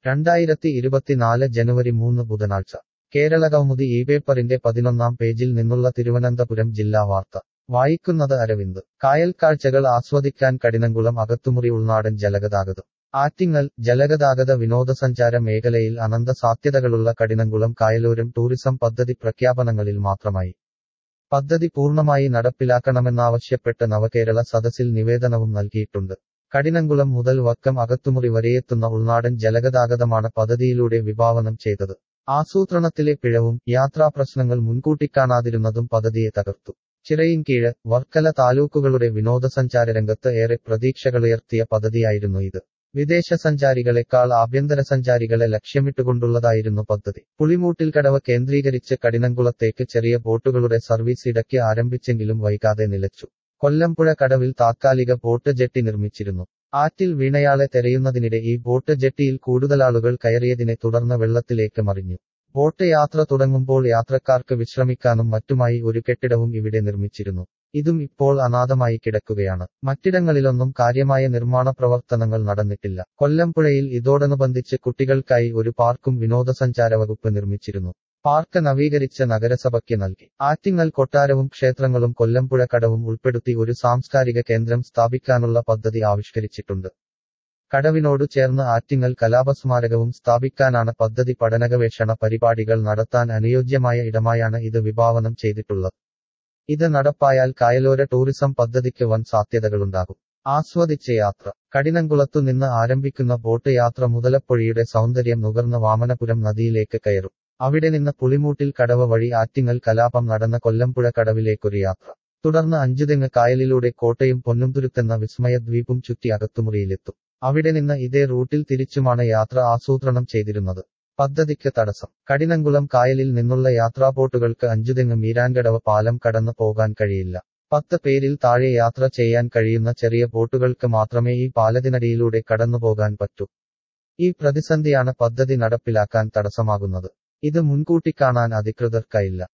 രണ്ടായിരത്തി ഇരുപത്തിനാല് ജനുവരി മൂന്ന് ബുധനാഴ്ച കേരളകൗമുദി ഈ പേപ്പറിന്റെ പതിനൊന്നാം പേജിൽ നിന്നുള്ള തിരുവനന്തപുരം ജില്ലാ വാർത്ത വായിക്കുന്നത് അരവിന്ദ് കായൽക്കാഴ്ചകൾ ആസ്വദിക്കാൻ കഠിനംകുളം അകത്തുമുറി ഉൾനാടൻ ജലഗതാഗതം ആറ്റിങ്ങൽ ജലഗതാഗത വിനോദസഞ്ചാര മേഖലയിൽ അനന്ത സാധ്യതകളുള്ള കഠിനംകുളം കായലോരം ടൂറിസം പദ്ധതി പ്രഖ്യാപനങ്ങളിൽ മാത്രമായി പദ്ധതി പൂർണ്ണമായി നടപ്പിലാക്കണമെന്നാവശ്യപ്പെട്ട് നവകേരള സദസ്സിൽ നിവേദനവും നൽകിയിട്ടുണ്ട് കഠിനംകുളം മുതൽ വക്കം അകത്തുമുറി വരെയെത്തുന്ന ഉൾനാടൻ ജലഗതാഗതമാണ് പദ്ധതിയിലൂടെ വിഭാവനം ചെയ്തത് ആസൂത്രണത്തിലെ പിഴവും യാത്രാപ്രശ്നങ്ങൾ മുൻകൂട്ടി കാണാതിരുന്നതും പദ്ധതിയെ തകർത്തു ചിറയിൻകീഴ് വർക്കല താലൂക്കുകളുടെ വിനോദസഞ്ചാര രംഗത്ത് ഏറെ പ്രതീക്ഷകളുയർത്തിയ പദ്ധതിയായിരുന്നു ഇത് വിദേശ സഞ്ചാരികളെക്കാൾ ആഭ്യന്തര സഞ്ചാരികളെ ലക്ഷ്യമിട്ടുകൊണ്ടുള്ളതായിരുന്നു പദ്ധതി പുളിമൂട്ടിൽ കടവ് കേന്ദ്രീകരിച്ച് കഠിനംകുളത്തേക്ക് ചെറിയ ബോട്ടുകളുടെ സർവീസ് ഇടയ്ക്ക് ആരംഭിച്ചെങ്കിലും വൈകാതെ നിലച്ചു കൊല്ലംപുഴ കടവിൽ താത്കാലിക ബോട്ട് ജെട്ടി നിർമ്മിച്ചിരുന്നു ആറ്റിൽ വീണയാളെ തെരയുന്നതിനിടെ ഈ ബോട്ട് ജെട്ടിയിൽ കൂടുതലാളുകൾ കയറിയതിനെ തുടർന്ന് വെള്ളത്തിലേക്ക് മറിഞ്ഞു ബോട്ട് യാത്ര തുടങ്ങുമ്പോൾ യാത്രക്കാർക്ക് വിശ്രമിക്കാനും മറ്റുമായി ഒരു കെട്ടിടവും ഇവിടെ നിർമ്മിച്ചിരുന്നു ഇതും ഇപ്പോൾ അനാഥമായി കിടക്കുകയാണ് മറ്റിടങ്ങളിലൊന്നും കാര്യമായ നിർമ്മാണ പ്രവർത്തനങ്ങൾ നടന്നിട്ടില്ല കൊല്ലംപുഴയിൽ ഇതോടനുബന്ധിച്ച് കുട്ടികൾക്കായി ഒരു പാർക്കും വിനോദസഞ്ചാര വകുപ്പ് നിർമ്മിച്ചിരുന്നു പാർക്ക് നവീകരിച്ച നഗരസഭയ്ക്ക് നൽകി ആറ്റിങ്ങൽ കൊട്ടാരവും ക്ഷേത്രങ്ങളും കൊല്ലംപുഴ കടവും ഉൾപ്പെടുത്തി ഒരു സാംസ്കാരിക കേന്ദ്രം സ്ഥാപിക്കാനുള്ള പദ്ധതി ആവിഷ്കരിച്ചിട്ടുണ്ട് കടവിനോടു ചേർന്ന് ആറ്റിങ്ങൽ കലാപസ്മാരകവും സ്ഥാപിക്കാനാണ് പദ്ധതി പഠനഗവേഷണ പരിപാടികൾ നടത്താൻ അനുയോജ്യമായ ഇടമായാണ് ഇത് വിഭാവനം ചെയ്തിട്ടുള്ളത് ഇത് നടപ്പായാൽ കായലോര ടൂറിസം പദ്ധതിക്ക് വൻ സാധ്യതകളുണ്ടാകും ആസ്വദിച്ച യാത്ര കഠിനംകുളത്തു നിന്ന് ആരംഭിക്കുന്ന ബോട്ട് യാത്ര മുതലപ്പൊഴിയുടെ സൗന്ദര്യം നുകർന്ന് വാമനപുരം നദിയിലേക്ക് കയറും അവിടെ നിന്ന് പുളിമൂട്ടിൽ കടവ് വഴി ആറ്റിങ്ങൽ കലാപം നടന്ന കൊല്ലംപുഴ കടവിലേക്കൊരു യാത്ര തുടർന്ന് അഞ്ചുതെങ്ങ് കായലിലൂടെ കോട്ടയും പൊന്നുംതുരുത്തെന്ന വിസ്മയദ്വീപും ചുറ്റി അകത്തുമുറിയിലെത്തും അവിടെ നിന്ന് ഇതേ റൂട്ടിൽ തിരിച്ചുമാണ് യാത്ര ആസൂത്രണം ചെയ്തിരുന്നത് പദ്ധതിക്ക് തടസ്സം കഠിനംകുളം കായലിൽ നിന്നുള്ള യാത്രാബോട്ടുകൾക്ക് അഞ്ചുതെങ്ങ് മീരാൻകടവ് പാലം കടന്നു പോകാൻ കഴിയില്ല പത്ത് പേരിൽ താഴെ യാത്ര ചെയ്യാൻ കഴിയുന്ന ചെറിയ ബോട്ടുകൾക്ക് മാത്രമേ ഈ പാലത്തിനടിയിലൂടെ കടന്നുപോകാൻ പറ്റൂ ഈ പ്രതിസന്ധിയാണ് പദ്ധതി നടപ്പിലാക്കാൻ തടസ്സമാകുന്നത് ഇത് മുൻകൂട്ടി കാണാൻ അധികൃതർക്കായില്ല